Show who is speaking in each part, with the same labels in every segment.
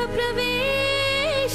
Speaker 1: ಪ್ರವೇಶ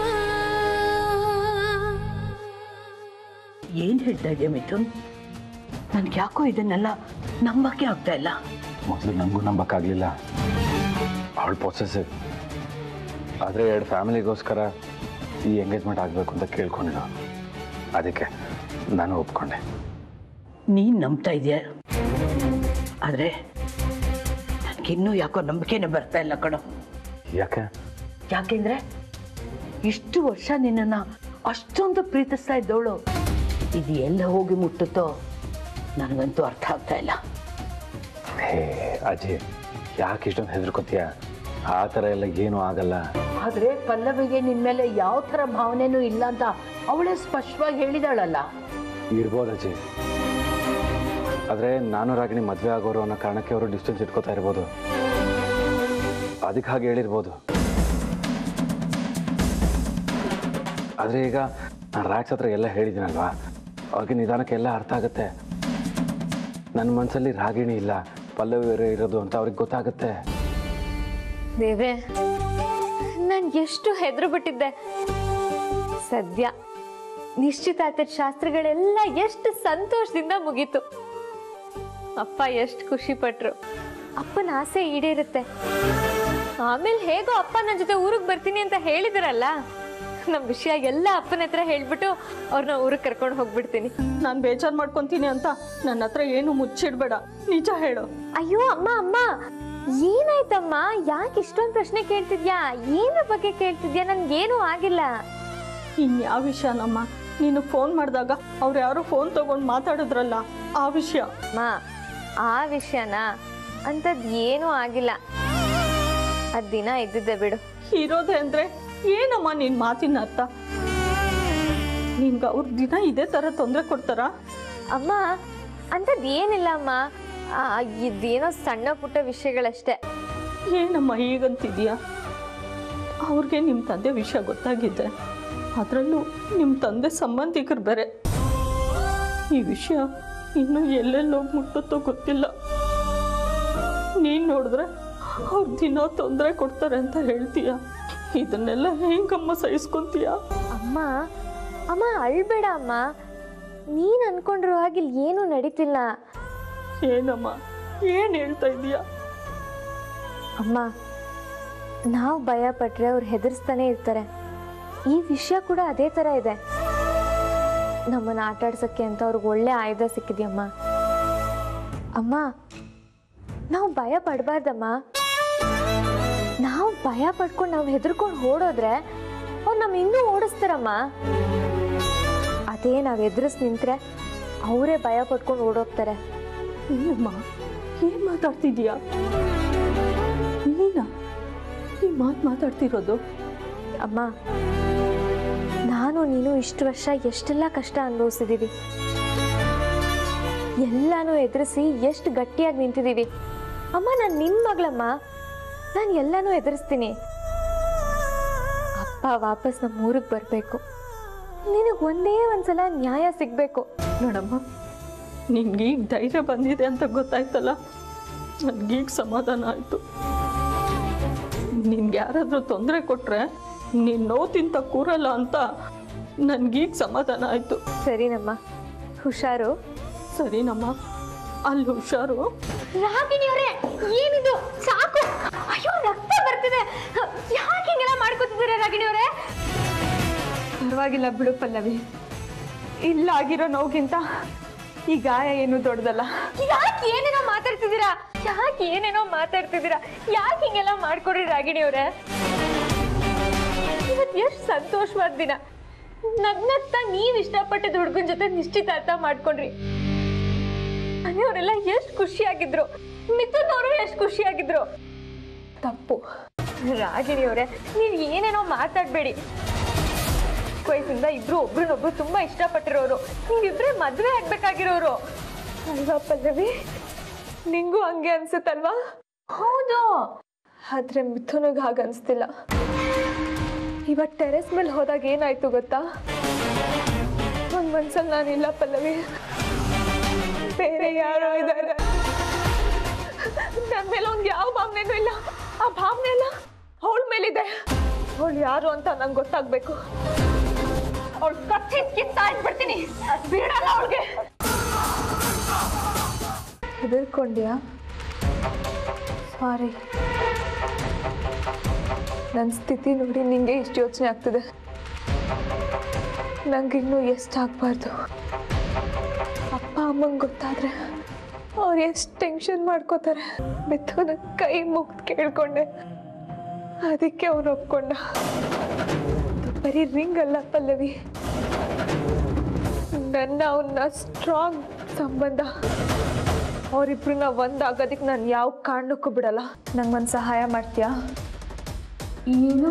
Speaker 2: ಏನ್ ಹೇಳ್ತಾ ಇದೆಯಾ ಮಿಥುನ್ ನನ್ಗೆ ಯಾಕೋ ಇದನ್ನೆಲ್ಲ ನಂಬಕ್ಕೆ ಆಗ್ತಾ ಇಲ್ಲ
Speaker 3: ಮೊದಲು ನನಗೂ ನಂಬಕ್ಕಾಗಲಿಲ್ಲ ಅವಳು ಪೊಸೆಸಿವ್ ಆದರೆ ಎರಡು ಫ್ಯಾಮಿಲಿಗೋಸ್ಕರ ಈ ಎಂಗೇಜ್ಮೆಂಟ್ ಆಗಬೇಕು ಅಂತ ಕೇಳ್ಕೊಂಡಿದ್ದು ಅದಕ್ಕೆ ನಾನು ಒಪ್ಕೊಂಡೆ
Speaker 2: ನೀನ್ ನಂಬ್ತಾ ಇದೆಯಾ ಆದ್ರೆ ನನ್ಗಿನ್ನೂ ಯಾಕೋ ನಂಬಿಕೆನೇ ಬರ್ತಾ ಇಲ್ಲ ಕಣೋ
Speaker 3: ಯಾಕೆ
Speaker 2: ಯಾಕೆಂದ್ರೆ ಇಷ್ಟು ವರ್ಷ ನಿನ್ನನ್ನ ಅಷ್ಟೊಂದು ಪ್ರೀತಿಸ್ತಾ ಇದ್ದವಳು ಇದು ಎಲ್ಲ ಹೋಗಿ ಮುಟ್ಟುತ್ತೋ ನನಗಂತೂ ಅರ್ಥ ಆಗ್ತಾ ಇಲ್ಲ
Speaker 3: ಹೇ ಅಜಯ್ ಯಾಕೆ ಇಷ್ಟೊಂದು ಹೆದರ್ಕೋತೀಯ ಆ ಥರ ಎಲ್ಲ ಏನೂ ಆಗಲ್ಲ
Speaker 2: ಆದ್ರೆ ಪಲ್ಲವಿಗೆ ನಿನ್ ಮೇಲೆ ಯಾವ ತರ ಭಾವನೆನೂ ಇಲ್ಲ ಅಂತ ಅವಳೇ ಸ್ಪಷ್ಟವಾಗಿ ಹೇಳಿದಾಳಲ್ಲ
Speaker 3: ಇರ್ಬೋದು ಅಜಯ್ ಆದರೆ ನಾನು ರಾಗಿಣಿ ಮದುವೆ ಆಗೋರು ಅನ್ನೋ ಕಾರಣಕ್ಕೆ ಅವರು ಡಿಸ್ಟೆನ್ಸ್ ಇಟ್ಕೋತಾ ಇರ್ಬೋದು ಅದಕ್ಕೆ ಹಾಗೆ ಹೇಳಿರ್ಬೋದು ಆದರೆ ಈಗ ನಾನು ರಾಕ್ಸ್ ಹತ್ರ ಎಲ್ಲ ಹೇಳಿದ್ದೀನಲ್ವಾ ಅವ್ರಿಗೆ ನಿಧಾನಕ್ಕೆ ಎಲ್ಲ ಅರ್ಥ ಆಗುತ್ತೆ ನನ್ನ ಮನಸ್ಸಲ್ಲಿ ರಾಗಿಣಿ ಇಲ್ಲ ಪಲ್ಲವಿ ಬೇರೆ ಇರೋದು ಅಂತ ಅವ್ರಿಗೆ ಗೊತ್ತಾಗುತ್ತೆ
Speaker 4: ದೇವ್ರೆ ನಾನು ಎಷ್ಟು ಹೆದರು ಬಿಟ್ಟಿದ್ದೆ ಸದ್ಯ ನಿಶ್ಚಿತಾರ್ಥದ ಶಾಸ್ತ್ರಗಳೆಲ್ಲ ಎಷ್ಟು ಸಂತೋಷದಿಂದ ಮುಗೀತು ಅಪ್ಪ ಎಷ್ಟು ಖುಷಿ ಪಟ್ರು ಅಪ್ಪನ ಆಸೆ ಈಡೇರುತ್ತೆ ಆಮೇಲೆ ಹೇಗೋ ಅಪ್ಪ ನನ್ನ ಜೊತೆ ಊರಿಗೆ ಬರ್ತೀನಿ ಅಂತ ಹೇಳಿದ್ರಲ್ಲ ನಮ್ಮ ವಿಷಯ ಎಲ್ಲ ಅಪ್ಪನ ಹತ್ರ ಹೇಳ್ಬಿಟ್ಟು ಅವ್ರನ್ನ ಊರಿಗೆ ಕರ್ಕೊಂಡು ಹೋಗ್ಬಿಡ್ತೀನಿ
Speaker 5: ನಾನು ಬೇಜಾರು ಮಾಡ್ಕೊಂತೀನಿ ಅಂತ ನನ್ನ ಹತ್ರ ಏನು ಮುಚ್ಚಿಡ್ಬೇಡ ನಿಜ ಹೇಳು
Speaker 4: ಅಯ್ಯೋ ಅಮ್ಮ ಅಮ್ಮ ಏನಾಯ್ತಮ್ಮ ಯಾಕೆ ಇಷ್ಟೊಂದು ಪ್ರಶ್ನೆ ಕೇಳ್ತಿದ್ಯಾ ಏನ ಬಗ್ಗೆ ಕೇಳ್ತಿದ್ಯಾ ನನ್ಗೇನು ಆಗಿಲ್ಲ
Speaker 5: ಇನ್ಯಾವ ವಿಷಯನಮ್ಮ ನೀನು ಫೋನ್ ಮಾಡಿದಾಗ ಅವ್ರು ಯಾರೋ ಫೋನ್ ತಗೊಂಡು ಮಾತಾಡಿದ್ರಲ್ಲ ಆ ವಿಷಯ
Speaker 4: ಅಮ್ಮ ಆ ವಿಷಯನ ಅಂಥದ್ದು ಏನೂ ಆಗಿಲ್ಲ ಅದ್ ದಿನ ಇದ್ದಿದ್ದೆ ಬಿಡು
Speaker 5: ಇರೋದೆ ಅಂದ್ರೆ ಏನಮ್ಮ ನಿನ್ ಮಾತಿನ ಅರ್ಥ ನಿನ್ಗೆ ಅವ್ರ ದಿನ ಇದೇ ತರ ತೊಂದರೆ ಕೊಡ್ತಾರಾ
Speaker 4: ಅಮ್ಮ ಅಂಥದ್ದು ಏನಿಲ್ಲ ಅಮ್ಮ ಆ, ಇದೇನೋ ಸಣ್ಣ ಪುಟ್ಟ ವಿಷಯಗಳಷ್ಟೇ
Speaker 5: ಏನಮ್ಮ ಹೀಗಂತಿದ್ಯಾ ಅವ್ರಿಗೆ ನಿಮ್ಮ ತಂದೆ ವಿಷಯ ಗೊತ್ತಾಗಿದೆ ಅದರಲ್ಲೂ ನಿಮ್ಮ ತಂದೆ ಸಂಬಂಧಿಕರು ಬೇರೆ ಈ ವಿಷಯ ಇನ್ನು ಎಲ್ಲೆಲ್ಲಿ ಹೋಗಿ ಮುಟ್ಟುತ್ತೋ ಗೊತ್ತಿಲ್ಲ ನೀನು ನೋಡಿದ್ರೆ ಅವ್ರು ದಿನ ತೊಂದರೆ ಕೊಡ್ತಾರೆ ಅಂತ ಹೇಳ್ತೀಯ ಇದನ್ನೆಲ್ಲ ಹೆಂಗಮ್ಮ ಸಹಿಸ್ಕೊಂತೀಯ
Speaker 4: ಅಮ್ಮ ಅಮ್ಮ ಅಳ್ಬೇಡ ಅಮ್ಮ ನೀನ್ ಅನ್ಕೊಂಡಿರೋ ಹಾಗೆ ಇಲ್ಲಿ ಏನೂ ನಡೀತಿಲ್ಲ
Speaker 5: ಏನಮ್ಮ ಏನು ಹೇಳ್ತಾ ಇದೀಯಾ
Speaker 4: ಅಮ್ಮ ನಾವು ಭಯ ಪಟ್ರೆ ಅವ್ರು ಹೆದರ್ಸ್ತಾನೆ ಇರ್ತಾರೆ ಈ ವಿಷಯ ಕೂಡ ಅದೇ ಥರ ಇದೆ ನಮ್ಮನ್ನ ಆಟ ಆಡ್ಸಕ್ಕೆ ಅಂತ ಅವ್ರಿಗೆ ಒಳ್ಳೆ ಆಯುಧ ಸಿಕ್ಕಿದ್ಯಮ್ಮ ಅಮ್ಮ ನಾವು ಭಯ ಪಡಬಾರ್ದಮ್ಮ ನಾವು ಭಯ ಪಡ್ಕೊಂಡು ನಾವು ಹೆದರ್ಕೊಂಡು ಓಡೋದ್ರೆ ಅವ್ರು ನಮ್ಮ ಇನ್ನೂ ಓಡಿಸ್ತಾರಮ್ಮ ಅದೇ ನಾವು ಎದುರಿಸ್ ನಿಂತ್ರೆ ಅವರೇ ಭಯ ಪಡ್ಕೊಂಡು ಓಡೋಗ್ತಾರೆ
Speaker 5: ಏನಮ್ಮ ಏನು ಮಾತಾಡ್ತಿದ್ಯಾ ನೀನಾ ಈ ಮಾತು ಮಾತಾಡ್ತಿರೋದು
Speaker 4: ಅಮ್ಮ ನಾನು ನೀನು ಇಷ್ಟು ವರ್ಷ ಎಷ್ಟೆಲ್ಲ ಕಷ್ಟ ಅನುಭವಿಸಿದೀವಿ ಎಲ್ಲಾನು ಎದುರಿಸಿ ಎಷ್ಟು ಗಟ್ಟಿಯಾಗಿ ನಿಂತಿದ್ದೀವಿ ಅಮ್ಮ ನಾನು ನಿನ್ನ ಮಗಳಮ್ಮ ನಾನು ಎಲ್ಲಾನು ಎದುರಿಸ್ತೀನಿ ಅಪ್ಪ ವಾಪಸ್ ನಮ್ಮ ಊರಿಗೆ ಬರಬೇಕು ನಿನಗೆ ಒಂದೇ ಒಂದ್ಸಲ ನ್ಯಾಯ ಸಿಗಬೇಕು
Speaker 5: ನೋಡಮ್ಮ ನಿನ್ಗೀಗ ಧೈರ್ಯ ಬಂದಿದೆ ಅಂತ ಗೊತ್ತಾಯ್ತಲ್ಲ ನನಗೀಗ ಸಮಾಧಾನ ಆಯಿತು ನಿನ್ಗೆ ಯಾರಾದರೂ ತೊಂದರೆ ಕೊಟ್ಟರೆ ನೀನು ನೋವು ತಿಂತ ಕೂರಲ್ಲ ಅಂತ ನನಗೀಗ ಸಮಾಧಾನ ಆಯಿತು
Speaker 4: ಸರಿನಮ್ಮ ಹುಷಾರು
Speaker 5: ಸರಿನಮ್ಮ ಅಲ್ಲಿ ಹುಷಾರು
Speaker 4: ರಾಗಿಣಿಯವರೇ ಏನಿದು ಸಾಕು ಅಯ್ಯೋ ರಕ್ತ ಬರ್ತಿದೆ ಯಾಕೆ ಹಿಂಗೆಲ್ಲ ಮಾಡ್ಕೋತಿದ್ದೀರಾ ರಾಗಿಣಿಯವರೇ
Speaker 5: ಪರವಾಗಿಲ್ಲ ಬಿಡು ಪಲ್ಲವಿ ಇಲ್ಲಾಗಿರೋ ನೋವಿಗಿಂತ ಈ ಗಾಯ ಏನು ದೊಡ್ಡದಲ್ಲ
Speaker 4: ಯಾಕೆ ಏನೇನೋ ಮಾತಾಡ್ತಿದ್ದೀರಾ ಯಾಕೆ ಏನೇನೋ ಮಾತಾಡ್ತಿದ್ದೀರಾ ಯಾಕೆ ಹಿಂಗೆಲ್ಲ ಮಾಡ್ಕೊಡ್ರಿ ರಾಗಿಣಿಯವರೇ ಇವತ್ತು ಎಷ್ಟು ಸಂತೋಷವಾದ ದಿನ ನಗ್ನಗ್ತಾ ನೀವ್ ಇಷ್ಟಪಟ್ಟಿದ್ದ ಹುಡುಗನ ಜೊತೆ ನಿಶ್ಚಿತಾರ್ಥ ಮಾಡ್ಕೊಂಡ್ರಿ ಮನೆಯವರೆಲ್ಲ ಎಷ್ಟು ಖುಷಿಯಾಗಿದ್ರು ಮಿಥುನ್ ಅವರು ಎಷ್ಟು ಖುಷಿಯಾಗಿದ್ರು ತಪ್ಪು ರಾಗಿಣಿಯವರೇ ನೀವ್ ಏನೇನೋ ಮಾತಾಡ್ಬೇಡಿ ವಯಸ್ಸಿಂದ ಇಬ್ರು ಒಬ್ರನ್ನೊಬ್ರು ತುಂಬಾ ಇಷ್ಟಪಟ್ಟಿರೋರು ನೀವಿಬ್ರೇ ಮದ್ವೆ ಆಗ್ಬೇಕಾಗಿರೋರು ಅಲ್ವಾ ಪಲ್ಲವಿ ನಿಂಗೂ ಹಂಗೆ ಅನ್ಸುತ್ತಲ್ವಾ ಹೌದು ಆದ್ರೆ ಮಿಥುನಿಗೆ ಹಾಗೆ ಅನ್ಸ್ತಿಲ್ಲ ಇವತ್ತು ಟೆರೆಸ್ ಮೇಲೆ ಹೋದಾಗ ಏನಾಯ್ತು ಗೊತ್ತಾ ಒಂದ್ ಮನ್ಸಲ್ಲಿ ನಾನಿಲ್ಲ ಪಲ್ಲವಿ ಬೇರೆ ಯಾರೋ ಇದ್ದಾರೆ ನನ್ನ ಮೇಲೆ ಒಂದು ಯಾವ ಭಾವನೆನೂ ಇಲ್ಲ ಆ ಭಾವನೆ ಎಲ್ಲ ಅವಳ ಮೇಲಿದೆ ಅವಳು ಯಾರು ಅಂತ ನಂಗೆ ಗೊತ್ತಾಗ್ಬೇಕು ಅವಳು ಕತ್ತಿ ಕಿತ್ತಾ ಇಟ್ಬಿಡ್ತೀನಿ ಬಿಡಲ್ಲ ಅವಳಿಗೆ ಹೆದರ್ಕೊಂಡ್ಯಾ ಸಾರಿ ನನ್ನ ಸ್ಥಿತಿ ನೋಡಿ ನಿಂಗೆ ಇಷ್ಟು ಯೋಚನೆ ಆಗ್ತಿದೆ ನಂಗಿನ್ನೂ ಎಷ್ಟಾಗಬಾರ್ದು ಅಪ್ಪ ಅಮ್ಮಂಗೆ ಗೊತ್ತಾದ್ರೆ ಅವ್ರು ಎಷ್ಟು ಟೆನ್ಷನ್ ಮಾಡ್ಕೋತಾರೆ ಬಿತ್ತು ನನ್ನ ಕೈ ಮುಗ್ದು ಕೇಳ್ಕೊಂಡೆ ಅದಕ್ಕೆ ಅವನು ಒಪ್ಕೊಂಡ ಅದು ಬರೀ ರಿಂಗ್ ಅಲ್ಲ ಪಲ್ಲವಿ ನನ್ನ ಅವನ್ನ ಸ್ಟ್ರಾಂಗ್ ಸಂಬಂಧ ಅವರಿಬ್ರನ್ನ ಒಂದಾಗೋದಕ್ಕೆ ನಾನು ಯಾವ ಕಾರಣಕ್ಕೂ ಬಿಡಲ್ಲ ನಂಗೆ ಒಂದು ಸಹಾಯ ಮಾಡ್ತೀಯಾ ಏನು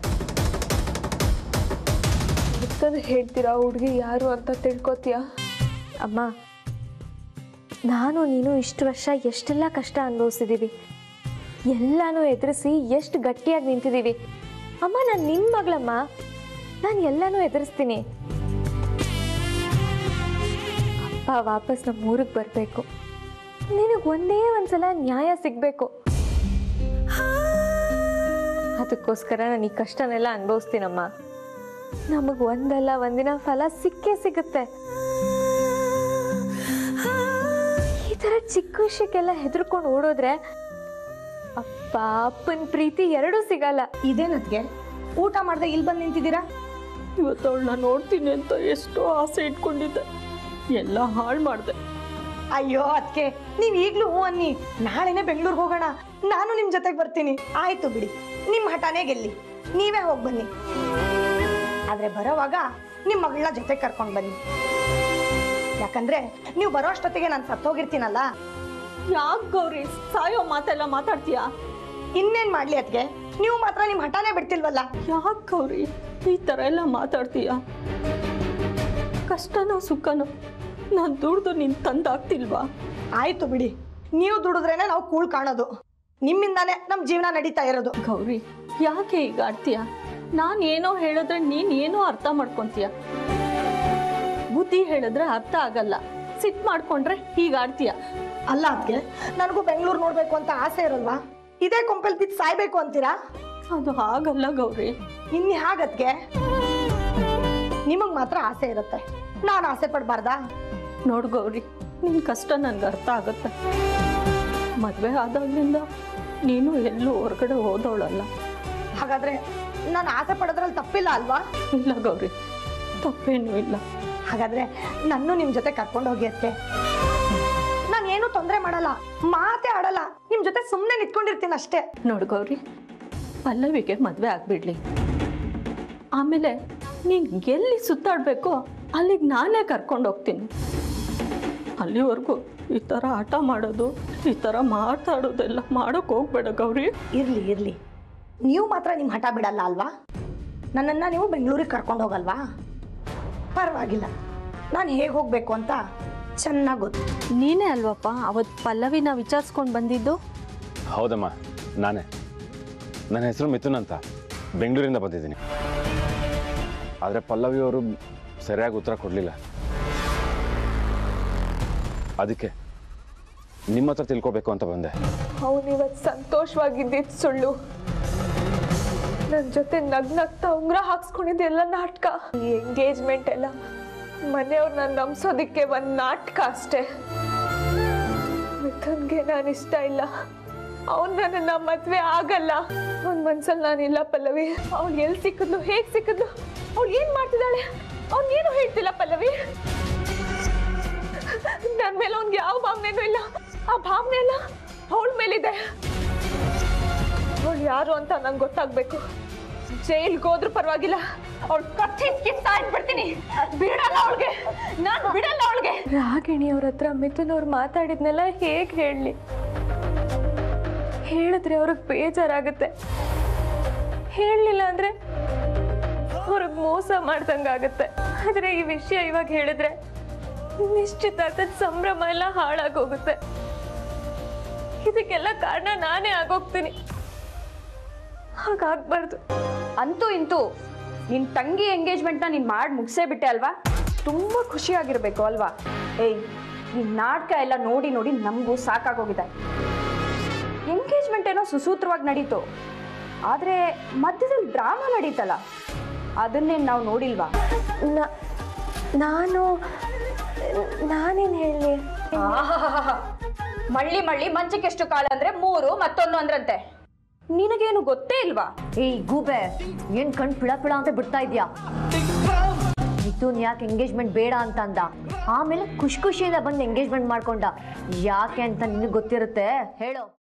Speaker 4: ಗೊತ್ತಂದ್ರೆ ಹೇಳ್ತೀರಾ ಹುಡುಗಿ ಯಾರು ಅಂತ ತಿಳ್ಕೊತೀಯಾ
Speaker 1: ಅಮ್ಮ ನಾನು ನೀನು ಇಷ್ಟು ವರ್ಷ ಎಷ್ಟೆಲ್ಲ ಕಷ್ಟ ಅನುಭವಿಸಿದ್ದೀವಿ ಎಲ್ಲಾನು ಎದುರಿಸಿ ಎಷ್ಟು ಗಟ್ಟಿಯಾಗಿ ನಿಂತಿದ್ದೀವಿ ಅಮ್ಮ ನಾನು ನಿನ್ನ ಮಗಳಮ್ಮ ನಾನು ಎಲ್ಲನೂ ಎದುರಿಸ್ತೀನಿ ಅಪ್ಪ ವಾಪಸ್ ನಮ್ಮ ಊರಿಗೆ ಬರಬೇಕು ನಿನಗೆ ಒಂದೇ ಒಂದ್ಸಲ ನ್ಯಾಯ ಸಿಗಬೇಕು ಅದಕ್ಕೋಸ್ಕರ ನಾನು ಈ ಕಷ್ಟನೆಲ್ಲ ಅನುಭವಿಸ್ತೀನಮ್ಮ ನಮಗೆ ಒಂದಲ್ಲ ಒಂದಿನ ಫಲ ಸಿಕ್ಕೇ ಸಿಗುತ್ತೆ ಈ ಥರ ಚಿಕ್ಕ ವಿಷಯಕ್ಕೆಲ್ಲ ಹೆದರ್ಕೊಂಡು ಓಡೋದ್ರೆ ಅಪ್ಪ ಅಪ್ಪನ ಪ್ರೀತಿ ಎರಡೂ ಸಿಗಲ್ಲ
Speaker 6: ಇದೇನದ್ಗೆ ಊಟ ಮಾಡ್ದೆ ಇಲ್ಲಿ ಬಂದು ನಿಂತಿದ್ದೀರಾ
Speaker 5: ಇವತ್ತು ಅವಳನ್ನ ನೋಡ್ತೀನಿ ಅಂತ ಎಷ್ಟೋ ಆಸೆ ಇಟ್ಕೊಂಡಿದ್ದೆ ಎಲ್ಲ ಹಾಳು ಮಾಡಿದೆ
Speaker 6: ಅಯ್ಯೋ ಅದಕ್ಕೆ ನೀವು ಈಗಲೂ ಹ್ಞೂ ಅನ್ನಿ ನಾಳೆನೆ ಬೆಂಗಳೂರಿಗೆ ಹೋಗೋಣ ನಾನು ನಿಮ್ಮ ಜೊತೆಗೆ ಬರ್ತೀನಿ ಆಯ್ತು ಬಿಡಿ ನಿಮ್ಮ ಹಠಾನೇ ಗೆಲ್ಲಿ ನೀವೇ ಹೋಗಿ ಬನ್ನಿ ಆದ್ರೆ ಬರೋವಾಗ ನಿಮ್ಮ ಮಗಳನ್ನ ಜೊತೆ ಕರ್ಕೊಂಡು ಬನ್ನಿ ಯಾಕಂದ್ರೆ ನೀವು ಬರೋ ಅಷ್ಟೊತ್ತಿಗೆ ನಾನು ಸತ್ತೋಗಿರ್ತೀನಲ್ಲ
Speaker 5: ಯಾಕೆ ಗೌರಿ ಸಾಯೋ ಮಾತೆಲ್ಲ ಮಾತಾಡ್ತೀಯಾ
Speaker 6: ಇನ್ನೇನ್ ಮಾಡ್ಲಿ ಅದಕ್ಕೆ ನೀವು ಮಾತ್ರ ನಿಮ್ಮ ಹಠಾನೇ ಬಿಡ್ತಿಲ್ವಲ್ಲ
Speaker 5: ಯಾಕೆ ಗೌರಿ ಈ ಥರ ಎಲ್ಲ ಮಾತಾಡ್ತೀಯ ಕಷ್ಟನೋ ಸುಖನೋ ನಾನು ದುಡ್ದು ನೀನು ತಂದಾಗ್ತಿಲ್ವಾ
Speaker 6: ಆಯ್ತು ಬಿಡಿ ನೀವು ದುಡಿದ್ರೇನೆ ನಾವು ಕೂಳ್ ಕಾಣೋದು ನಿಮ್ಮಿಂದಾನೇ ನಮ್ಮ ಜೀವನ ನಡೀತಾ ಇರೋದು
Speaker 5: ಗೌರಿ ಯಾಕೆ ಈಗ ಆಡ್ತೀಯ ನಾನು ಏನೋ ಹೇಳಿದ್ರೆ ನೀನು ಏನೋ ಅರ್ಥ ಮಾಡ್ಕೊಂತೀಯ ಬುದ್ಧಿ ಹೇಳಿದ್ರೆ ಅರ್ಥ ಆಗಲ್ಲ ಸಿಟ್ ಮಾಡ್ಕೊಂಡ್ರೆ ಹೀಗೆ ಆಡ್ತೀಯ
Speaker 6: ಅಲ್ಲ ಅದಕ್ಕೆ ನನಗೂ ಬೆಂಗಳೂರು ನೋಡ್ಬೇಕು ಅಂತ ಆಸೆ ಇರಲ್ವಾ ಇದೇ ಕೊಂಪಲ್ ಬಿದ್ದು ಸಾಯ್ಬೇಕು ಅಂತೀರಾ
Speaker 5: ಅದು ಹಾಗಲ್ಲ ಗೌರಿ
Speaker 6: ಇನ್ನು ಹಾಗದ್ಗೆ ನಿಮಗ್ ಮಾತ್ರ ಆಸೆ ಇರುತ್ತೆ ನಾನು ಆಸೆ ಪಡಬಾರ್ದಾ
Speaker 5: ನೋಡು ಗೌರಿ ನಿನ್ನ ಕಷ್ಟ ನನ್ಗೆ ಅರ್ಥ ಆಗುತ್ತೆ ಮದುವೆ ಆದಾಗ್ಲಿಂದ ನೀನು ಎಲ್ಲೂ ಹೊರಗಡೆ ಹೋದವಳಲ್ಲ
Speaker 6: ಹಾಗಾದ್ರೆ ನಾನು ಆಸೆ ಪಡೋದ್ರಲ್ಲಿ ತಪ್ಪಿಲ್ಲ ಅಲ್ವಾ
Speaker 5: ಇಲ್ಲ ಗೌರಿ ತಪ್ಪೇನೂ ಇಲ್ಲ
Speaker 6: ಹಾಗಾದ್ರೆ ನನ್ನ ನಿಮ್ ಜೊತೆ ಕರ್ಕೊಂಡು ಹೋಗಿ ಅದಕ್ಕೆ ನಾನು ಏನು ತೊಂದರೆ ಮಾಡಲ್ಲ ಮಾತೇ ಆಡಲ್ಲ ನಿಮ್ ಜೊತೆ ಸುಮ್ಮನೆ ನಿಂತ್ಕೊಂಡಿರ್ತೀನಿ ಅಷ್ಟೇ
Speaker 5: ನೋಡು ಗೌರಿ ಪಲ್ಲವಿಗೆ ಮದುವೆ ಆಗ್ಬಿಡ್ಲಿ ಆಮೇಲೆ ನೀನು ಎಲ್ಲಿ ಸುತ್ತಾಡಬೇಕೋ ಅಲ್ಲಿಗೆ ನಾನೇ ಕರ್ಕೊಂಡು ಹೋಗ್ತೀನಿ ಅಲ್ಲಿವರೆಗೂ ಈ ಥರ ಆಟ ಮಾಡೋದು ಈ ಥರ ಮಾತಾಡೋದೆಲ್ಲ ಮಾಡೋಕೆ ಹೋಗ್ಬೇಡ ಗೌರಿ
Speaker 6: ಇರ್ಲಿ ಇರ್ಲಿ ನೀವು ಮಾತ್ರ ನಿಮ್ಮ ಹಠ ಬಿಡಲ್ಲ ಅಲ್ವಾ ನನ್ನನ್ನ ನೀವು ಬೆಂಗಳೂರಿಗೆ ಕರ್ಕೊಂಡು ಹೋಗಲ್ವಾ ಪರವಾಗಿಲ್ಲ ನಾನು ಹೇಗೆ ಹೋಗ್ಬೇಕು ಅಂತ ಚೆನ್ನಾಗಿ ಗೊತ್ತು
Speaker 7: ನೀನೇ ಅಲ್ವಪ್ಪ ಅವತ್ತು ಪಲ್ಲವಿನ ವಿಚಾರಿಸ್ಕೊಂಡು ಬಂದಿದ್ದು
Speaker 3: ಹೌದಮ್ಮ ನಾನೇ ನನ್ನ ಹೆಸರು ಮಿಥುನ್ ಅಂತ ಬೆಂಗಳೂರಿಂದ ಬಂದಿದ್ದೀನಿ ಆದರೆ ಪಲ್ಲವಿ ಅವರು ಸರಿಯಾಗಿ ಉತ್ತರ ಕೊಡಲಿಲ್ಲ ಅದಕ್ಕೆ ನಿಮ್ಮ ಹತ್ರ ತಿಳ್ಕೊಬೇಕು ಅಂತ ಬಂದೆ
Speaker 4: ಅವನು ಇವತ್ತು ಸಂತೋಷವಾಗಿದ್ದಿದ್ದು ಸುಳ್ಳು ನನ್ನ ಜೊತೆ ನಗ್ ನಗ್ತಾ ಉಂಗ್ರ ಹಾಕ್ಸ್ಕೊಂಡಿದ್ದೆಲ್ಲ ನಾಟಕ ಈ ಎಂಗೇಜ್ಮೆಂಟ್ ಎಲ್ಲ ಮನೆಯವ್ರನ್ನ ನಂಬ್ಸೋದಿಕ್ಕೆ ಒಂದು ನಾಟಕ ಅಷ್ಟೇ ಮಿಥುನ್ಗೆ ನಾನು ಇಷ್ಟ ಇಲ್ಲ ಅವ್ನು ನನ್ನ ಮದ್ವೆ ಆಗಲ್ಲ ಅವ್ನ ಮನ್ಸಲ್ಲಿ ನಾನಿಲ್ಲ ಪಲ್ಲವಿ ಅವ್ಳು ಎಲ್ಲಿ ಸಿಕ್ಕಿದ್ಲು ಹೇಗೆ ಸಿಕ್ಕಿದ್ಲು ಅವ್ಳು ಏನು ಮಾಡ್ತಿದ್ದಾಳೆ ಅವ್ನಿಗೇನು ಹೇಳ್ತಿಲ್ಲ ಪಲ್ಲವಿ ನನ್ನ ಮೇಲೆ ಅವ್ನಿಗೆ ಯಾವ ಭಾವನೆನೂ ಇಲ್ಲ ಆ ಭಾವನೆ ಎಲ್ಲ ಅವಳ ಮೇಲಿದೆ ಅವಳು ಯಾರು ಅಂತ ನಂಗೆ ಗೊತ್ತಾಗ್ಬೇಕು ಜೈಲ್ಗೆ ಹೋದ್ರೂ ಪರವಾಗಿಲ್ಲ ಅವಳು ಕತ್ತಿ ಕಿತ್ತಾ ಇಟ್ಬಿಡ್ತೀನಿ ಬಿಡಲ್ಲ ಅವಳಿಗೆ ನಾನು ಬಿಡಲ್ಲ ಅವಳಿಗೆ ರಾಗಿಣಿ ಅವ್ರ ಹತ್ರ ಮಿಥುನ್ ಅವ್ರು ಮಾತಾಡಿದ್ನೆಲ್ಲ ಹೇಗೆ ಹೇಳಲಿ ಹೇಳಿದ್ರೆ ಅವ್ರಿಗೆ ಬೇಜಾರಾಗುತ್ತೆ ಹೇಳಲಿಲ್ಲ ಅಂದ್ರೆ ಅವ್ರಿಗೆ ಮೋಸ ಮಾಡ್ದಂಗಾಗತ್ತೆ ಆದ್ರೆ ಈ ವಿಷಯ ಇವಾಗ ಹೇಳಿದ್ರೆ ನಿಶ್ಚಿತಾರ್ಥದ ಸಂಭ್ರಮ ಎಲ್ಲ ಹಾಳಾಗೋಗುತ್ತೆ ಇದಕ್ಕೆಲ್ಲ ಕಾರಣ ನಾನೇ ಆಗೋಗ್ತೀನಿ ಹಾಗಾಗ್ಬಾರ್ದು
Speaker 8: ಅಂತೂ ಇಂತೂ ನಿನ್ ತಂಗಿ ಎಂಗೇಜ್ಮೆಂಟ್ನ ನೀನ್ ಮಾಡಿ ಮುಗಿಸೇ ಬಿಟ್ಟೆ ಅಲ್ವಾ ತುಂಬಾ ಖುಷಿಯಾಗಿರ್ಬೇಕು ಅಲ್ವಾ ಏಯ್ ಈ ನಾಟಕ ಎಲ್ಲ ನೋಡಿ ನೋಡಿ ನಮಗೂ ಸಾಕಾಗೋಗಿದೆ ಎಂಗೇಜ್ಮೆಂಟ್ ಏನೋ ಸುಸೂತ್ರವಾಗಿ ನಡೀತು ಆದ್ರೆ ಮಧ್ಯದಲ್ಲಿ ಡ್ರಾಮಾ ನಡೀತಲ್ಲ ಅದನ್ನೇನು ನಾವು ನೋಡಿಲ್ವಾ
Speaker 1: ನ- ನಾನು ನಾನೇನು ಹೇಳಿ
Speaker 8: ಮಳ್ಳಿ ಮಳ್ಳಿ ಮಂಚಕ್ಕೆಷ್ಟು ಕಾಲ ಅಂದ್ರೆ ಮೂರು ಮತ್ತೊಂದು ಅಂದ್ರಂತೆ ನಿನಗೇನು ಗೊತ್ತೇ ಇಲ್ವಾ
Speaker 9: ಏಯ್ ಗೂಬೆ ಏನ್ ಕಣ್ ಪಿಳ ಪಿಳ ಅಂತ ಬಿಡ್ತಾ ಇದ್ಯಾ ಮಿಥುನ್ ಯಾಕೆ ಎಂಗೇಜ್ಮೆಂಟ್ ಬೇಡ ಅಂತ ಅಂದ ಆಮೇಲೆ ಖುಷಿ ಖುಷಿಯಿಂದ ಬಂದು ಎಂಗೇಜ್ಮೆಂಟ್ ಮಾಡ್ಕೊಂಡ ಯಾಕೆ ಅಂತ ನಿನಗೆ ಗೊತ್ತಿರುತ್ತೆ ಹೇಳು